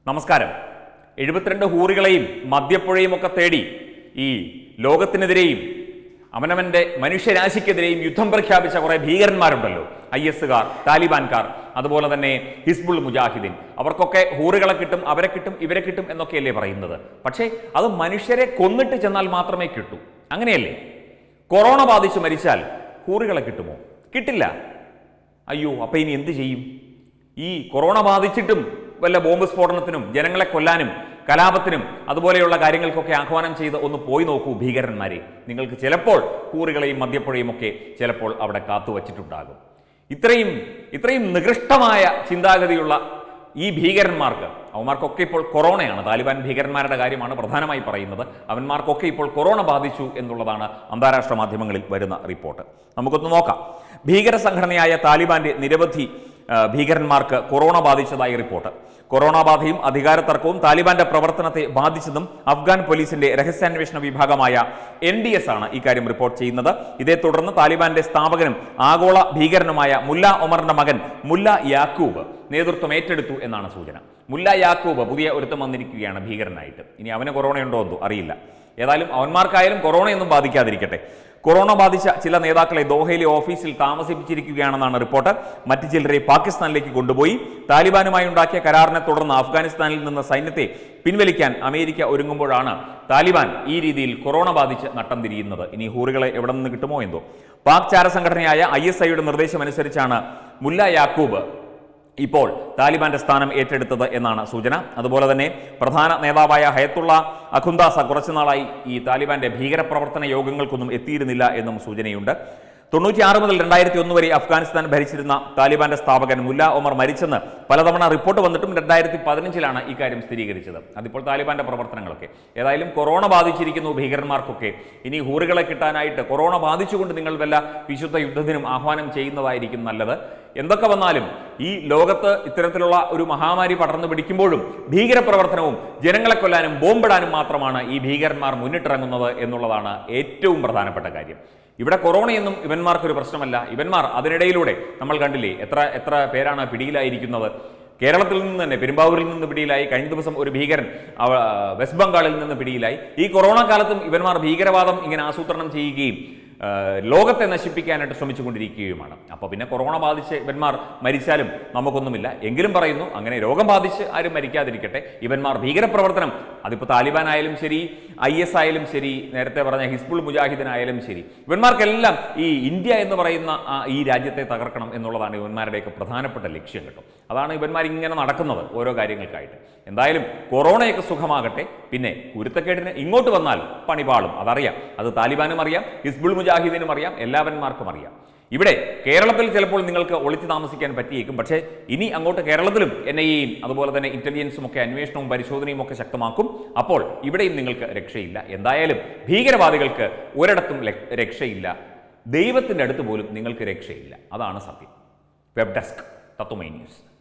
നമസ്കാരം എഴുപത്തിരണ്ട് ഹൂറികളെയും മദ്യപ്പുഴയും ഒക്കെ തേടി ഈ ലോകത്തിനെതിരെയും അവനവന്റെ മനുഷ്യരാശിക്കെതിരെയും യുദ്ധം പ്രഖ്യാപിച്ച കുറെ ഭീകരന്മാരുണ്ടല്ലോ ഐ എസുകാർ താലിബാൻകാർ അതുപോലെ തന്നെ ഹിസ്ബുൾ മുജാഹിദീൻ അവർക്കൊക്കെ ഹൂറുകളെ കിട്ടും അവരെ കിട്ടും ഇവരെ കിട്ടും എന്നൊക്കെയല്ലേ പറയുന്നത് പക്ഷേ അത് മനുഷ്യരെ കൊന്നിട്ട് ചെന്നാൽ മാത്രമേ കിട്ടൂ അങ്ങനെയല്ലേ കൊറോണ ബാധിച്ച് മരിച്ചാൽ ഹൂറുകളെ കിട്ടുമോ കിട്ടില്ല അയ്യോ അപ്പൊ ഇനി എന്ത് ചെയ്യും ഈ കൊറോണ ബാധിച്ചിട്ടും വല്ല ബോംബ് സ്ഫോടനത്തിനും ജനങ്ങളെ കൊല്ലാനും കലാപത്തിനും അതുപോലെയുള്ള കാര്യങ്ങൾക്കൊക്കെ ആഹ്വാനം ചെയ്ത് ഒന്ന് പോയി നോക്കൂ ഭീകരന്മാരെ നിങ്ങൾക്ക് ചിലപ്പോൾ കൂറുകളെയും മദ്യപ്പുഴയും ഒക്കെ ചിലപ്പോൾ അവിടെ കാത്തുവച്ചിട്ടുണ്ടാകും ഇത്രയും ഇത്രയും നികൃഷ്ടമായ ചിന്താഗതിയുള്ള ഈ ഭീകരന്മാർക്ക് അവന്മാർക്കൊക്കെ ഇപ്പോൾ കൊറോണയാണ് താലിബാൻ ഭീകരന്മാരുടെ കാര്യമാണ് പ്രധാനമായി പറയുന്നത് അവന്മാർക്കൊക്കെ ഇപ്പോൾ കൊറോണ ബാധിച്ചു എന്നുള്ളതാണ് അന്താരാഷ്ട്ര മാധ്യമങ്ങളിൽ വരുന്ന റിപ്പോർട്ട് നമുക്കൊന്ന് നോക്കാം ഭീകര സംഘടനയായ താലിബാന്റെ നിരവധി ആ, ഭീകരന്മാർക്ക് കൊറോണ ബാധിച്ചതായി റിപ്പോർട്ട് കൊറോണ ബാധയും അധികാര തർക്കവും താലിബാന്റെ പ്രവർത്തനത്തെ ബാധിച്ചതും അഫ്ഗാൻ പോലീസിന്റെ രഹസ്യാന്വേഷണ വിഭാഗമായ എൻ ഡി എസ് ആണ് ഇക്കാര്യം റിപ്പോർട്ട് ചെയ്യുന്നത് ഇതേ തുടർന്ന് താലിബാന്റെ സ്ഥാപകനും ആഗോള ഭീകരനുമായ മുല്ല ഒമറിന്റെ മകൻ മുല്ല യാക്കൂബ് നേതൃത്വം ഏറ്റെടുത്തു എന്നാണ് സൂചന മുല്ല യാക്കൂബ് പുതിയ ഒരുത്തം വന്നിരിക്കുകയാണ് ഭീകരനായിട്ട് ഇനി അവന് കൊറോണയുണ്ടോ എന്തോ അറിയില്ല ഏതായാലും അവന്മാർക്കായാലും കൊറോണയൊന്നും ബാധിക്കാതിരിക്കട്ടെ കൊറോണ ബാധിച്ച ചില നേതാക്കളെ ദോഹയിലെ ഓഫീസിൽ താമസിപ്പിച്ചിരിക്കുകയാണെന്നാണ് റിപ്പോർട്ട് മറ്റു ചിലരെ പാകിസ്ഥാനിലേക്ക് കൊണ്ടുപോയി താലിബാനുമായി ഉണ്ടാക്കിയ കരാറിനെ തുടർന്ന് അഫ്ഗാനിസ്ഥാനിൽ നിന്ന് സൈന്യത്തെ പിൻവലിക്കാൻ അമേരിക്ക ഒരുങ്ങുമ്പോഴാണ് താലിബാൻ ഈ രീതിയിൽ കൊറോണ ബാധിച്ച് നട്ടം തിരിയുന്നത് ഇനി ഹൂറുകളെ എവിടെ നിന്ന് കിട്ടുമോ എന്തോ പാക് ചാര സംഘടനയായ ഐ എസ് ഐയുടെ നിർദ്ദേശമനുസരിച്ചാണ് മുല്ല യാക്കൂബ് ഇപ്പോൾ താലിബാന്റെ സ്ഥാനം ഏറ്റെടുത്തത് എന്നാണ് സൂചന അതുപോലെ തന്നെ പ്രധാന നേതാവായ ഹയത്തുള്ള അഖുന്ദാസ കുറച്ചുനാളായി ഈ താലിബാന്റെ ഭീകരപ്രവർത്തന യോഗങ്ങൾക്കൊന്നും എത്തിയിരുന്നില്ല എന്നും സൂചനയുണ്ട് തൊണ്ണൂറ്റിയാറ് മുതൽ രണ്ടായിരത്തി ഒന്ന് വരെ അഫ്ഗാനിസ്ഥാൻ ഭരിച്ചിരുന്ന താലിബാന്റെ സ്ഥാപകൻ മുല്ല ഒമർ മരിച്ചെന്ന് പലതവണ റിപ്പോർട്ട് വന്നിട്ടും രണ്ടായിരത്തി പതിനഞ്ചിലാണ് ഇക്കാര്യം സ്ഥിരീകരിച്ചത് അതിപ്പോൾ താലിബാന്റെ പ്രവർത്തനങ്ങളൊക്കെ ഏതായാലും കൊറോണ ബാധിച്ചിരിക്കുന്നു ഭീകരന്മാർക്കൊക്കെ ഇനി ഹൂറുകളെ കിട്ടാനായിട്ട് കൊറോണ ബാധിച്ചുകൊണ്ട് നിങ്ങൾ വല്ല വിശുദ്ധ യുദ്ധത്തിനും ആഹ്വാനം ചെയ്യുന്നതായിരിക്കും നല്ലത് എന്തൊക്കെ വന്നാലും ഈ ലോകത്ത് ഇത്തരത്തിലുള്ള ഒരു മഹാമാരി പടർന്നു പിടിക്കുമ്പോഴും ഭീകരപ്രവർത്തനവും ജനങ്ങളെ കൊല്ലാനും ബോംബിടാനും മാത്രമാണ് ഈ ഭീകരന്മാർ മുന്നിട്ടിറങ്ങുന്നത് എന്നുള്ളതാണ് ഏറ്റവും പ്രധാനപ്പെട്ട കാര്യം ഇവിടെ കൊറോണയൊന്നും ഇവന്മാർക്കൊരു പ്രശ്നമല്ല ഇവന്മാർ അതിനിടയിലൂടെ നമ്മൾ കണ്ടില്ലേ എത്ര എത്ര പേരാണ് പിടിയിലായിരിക്കുന്നത് കേരളത്തിൽ നിന്ന് തന്നെ പെരുമ്പാവൂരിൽ നിന്ന് പിടിയിലായി കഴിഞ്ഞ ദിവസം ഒരു ഭീകരൻ അവ- വെസ്റ്റ് ബംഗാളിൽ നിന്ന് പിടിയിലായി ഈ കൊറോണ കാലത്തും ഇവന്മാർ ഭീകരവാദം ഇങ്ങനെ ആസൂത്രണം ചെയ്യുകയും ആ, ലോകത്തെ നശിപ്പിക്കാനായിട്ട് ശ്രമിച്ചുകൊണ്ടിരിക്കുകയുമാണ് അപ്പോൾ പിന്നെ കൊറോണ ബാധിച്ച് ഇവന്മാർ മരിച്ചാലും നമുക്കൊന്നുമില്ല എങ്കിലും പറയുന്നു അങ്ങനെ രോഗം ബാധിച്ച് ആരും മരിക്കാതിരിക്കട്ടെ ഇവന്മാർ ഭീകരപ്രവർത്തനം അതിപ്പോൾ താലിബാൻ ആയാലും ശരി ഐ എസ് ആയാലും ശരി നേരത്തെ പറഞ്ഞ ഹിസ്ബുൾ മുജാഹിദിനായാലും ശരി ഇവന്മാർക്കെല്ലാം ഈ ഇന്ത്യ എന്ന് പറയുന്ന ആ ഈ രാജ്യത്തെ തകർക്കണം എന്നുള്ളതാണ് ഇവന്മാരുടെയൊക്കെ പ്രധാനപ്പെട്ട ലക്ഷ്യം കേട്ടോ അതാണ് ഇവന്മാർ ഇങ്ങനെ നടക്കുന്നത് ഓരോ കാര്യങ്ങൾക്കായിട്ട് എന്തായാലും കൊറോണയൊക്കെ സുഖമാകട്ടെ പിന്നെ കുരുത്തക്കേടിന് ഇങ്ങോട്ട് വന്നാൽ പണിപാളും അതറിയാം അത് താലിബാനും അറിയാം ഹിസ്ബുൾ മുജാഹിദിനും അറിയാം എല്ലാവന്മാർക്കും അറിയാം ഇവിടെ കേരളത്തിൽ ചിലപ്പോൾ നിങ്ങൾക്ക് ഒളിച്ചു താമസിക്കാൻ പറ്റിയേക്കും പക്ഷേ ഇനി അങ്ങോട്ട് കേരളത്തിലും എൻ ഐ എയും അതുപോലെ തന്നെ ഇന്റലിജൻസും ഒക്കെ അന്വേഷണവും പരിശോധനയും ഒക്കെ ശക്തമാക്കും അപ്പോൾ ഇവിടെയും നിങ്ങൾക്ക് രക്ഷയില്ല എന്തായാലും ഭീകരവാദികൾക്ക് ഒരിടത്തും ല- രക്ഷയില്ല ദൈവത്തിൻ്റെ അടുത്ത് പോലും നിങ്ങൾക്ക് രക്ഷയില്ല അതാണ് സത്യം വെബ് ഡെസ്ക് തത്വമൈ ന്യൂസ്